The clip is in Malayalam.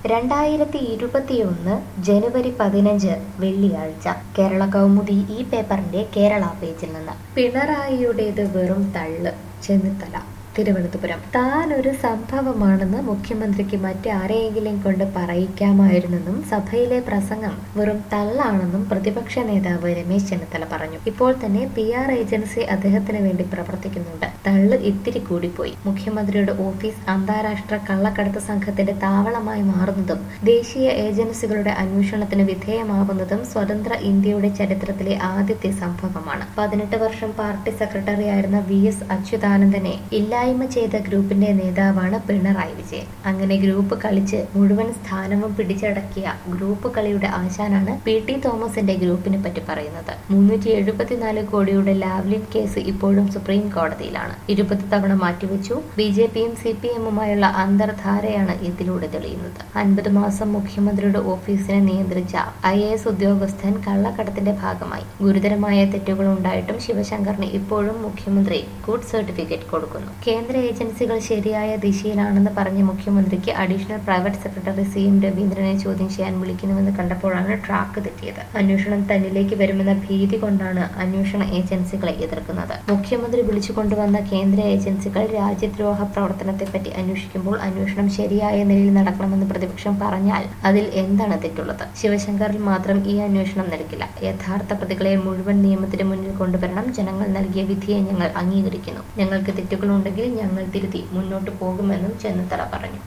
രണ്ടായിരത്തി ഇരുപത്തിയൊന്ന് ജനുവരി പതിനഞ്ച് വെള്ളിയാഴ്ച കേരള കൗമുദി ഈ പേപ്പറിന്റെ കേരള പേജിൽ നിന്ന് പിണറായിയുടേത് വെറും തള്ള് ചെന്നിത്തല തിരുവനന്തപുരം താൻ ഒരു സംഭവമാണെന്ന് മുഖ്യമന്ത്രിക്ക് മറ്റാരെയെങ്കിലും കൊണ്ട് പറയിക്കാമായിരുന്നെന്നും സഭയിലെ പ്രസംഗം വെറും തള്ളാണെന്നും പ്രതിപക്ഷ നേതാവ് രമേശ് ചെന്നിത്തല പറഞ്ഞു ഇപ്പോൾ തന്നെ പി ആർ ഏജൻസി അദ്ദേഹത്തിന് വേണ്ടി പ്രവർത്തിക്കുന്നുണ്ട് തള്ള് ഇത്തിരി കൂടിപ്പോയി മുഖ്യമന്ത്രിയുടെ ഓഫീസ് അന്താരാഷ്ട്ര കള്ളക്കടത്ത് സംഘത്തിന്റെ താവളമായി മാറുന്നതും ദേശീയ ഏജൻസികളുടെ അന്വേഷണത്തിന് വിധേയമാവുന്നതും സ്വതന്ത്ര ഇന്ത്യയുടെ ചരിത്രത്തിലെ ആദ്യത്തെ സംഭവമാണ് പതിനെട്ട് വർഷം പാർട്ടി സെക്രട്ടറി ആയിരുന്ന വി എസ് അച്യുതാനന്ദനെ ഇല്ലായ്മ ചെയ്ത ഗ്രൂപ്പിന്റെ നേതാവാണ് പിണറായി വിജയൻ അങ്ങനെ ഗ്രൂപ്പ് കളിച്ച് മുഴുവൻ സ്ഥാനവും പിടിച്ചടക്കിയ ഗ്രൂപ്പ് കളിയുടെ ആശാനാണ് പി ടി തോമസിന്റെ ഗ്രൂപ്പിനെ പറ്റി പറയുന്നത് മുന്നൂറ്റി എഴുപത്തിനാല് കോടിയുടെ ലാവ്ലിൻ കേസ് ഇപ്പോഴും സുപ്രീം കോടതിയിലാണ് ഇരുപത് തവണ മാറ്റിവെച്ചു ബി ജെ പിയും സി പി എമ്മുമായുള്ള അന്തർധാരയാണ് ഇതിലൂടെ തെളിയുന്നത് അൻപത് മാസം മുഖ്യമന്ത്രിയുടെ ഓഫീസിനെ നിയന്ത്രിച്ച ഐ എ എസ് ഉദ്യോഗസ്ഥൻ കള്ളക്കടത്തിന്റെ ഭാഗമായി ഗുരുതരമായ തെറ്റുകൾ ഉണ്ടായിട്ടും ശിവശങ്കറിന് ഇപ്പോഴും മുഖ്യമന്ത്രി ഗുഡ് സർട്ടിഫിക്കറ്റ് കൊടുക്കുന്നു കേന്ദ്ര ഏജൻസികൾ ശരിയായ ദിശയിലാണെന്ന് പറഞ്ഞ മുഖ്യമന്ത്രിക്ക് additional private secretary C M രവീന്ദ്രനെ ചോദ്യം ചെയ്യാൻ വിളിക്കുന്നുവെന്ന് കണ്ടപ്പോഴാണ് ട്രാക്ക് തെറ്റിയത് അന്വേഷണം തന്നിലേക്ക് വരുമെന്ന ഭീതി കൊണ്ടാണ് അന്വേഷണ ഏജൻസികളെ എതിർക്കുന്നത് മുഖ്യമന്ത്രി വിളിച്ചുകൊണ്ടുവന്ന കേന്ദ്ര ഏജൻസികൾ രാജ്യദ്രോഹ പ്രവർത്തനത്തെപ്പറ്റി അന്വേഷിക്കുമ്പോൾ അന്വേഷണം ശരിയായ നിലയിൽ നടക്കണമെന്ന് പ്രതിപക്ഷം പറഞ്ഞാൽ അതിൽ എന്താണ് തെറ്റുള്ളത് ശിവശങ്കറിൽ മാത്രം ഈ അന്വേഷണം നൽകില്ല യഥാർത്ഥ പ്രതികളെ മുഴുവൻ നിയമത്തിന് മുന്നിൽ കൊണ്ടുവരണം ജനങ്ങൾ നൽകിയ വിധിയെ ഞങ്ങൾ അംഗീകരിക്കുന്നു ഞങ്ങൾക്ക് തെറ്റുകളുണ്ടെങ്കിൽ ഞങ്ങൾ തിരുത്തി മുന്നോട്ട് പോകുമെന്നും ചെന്നിത്തല പറഞ്ഞു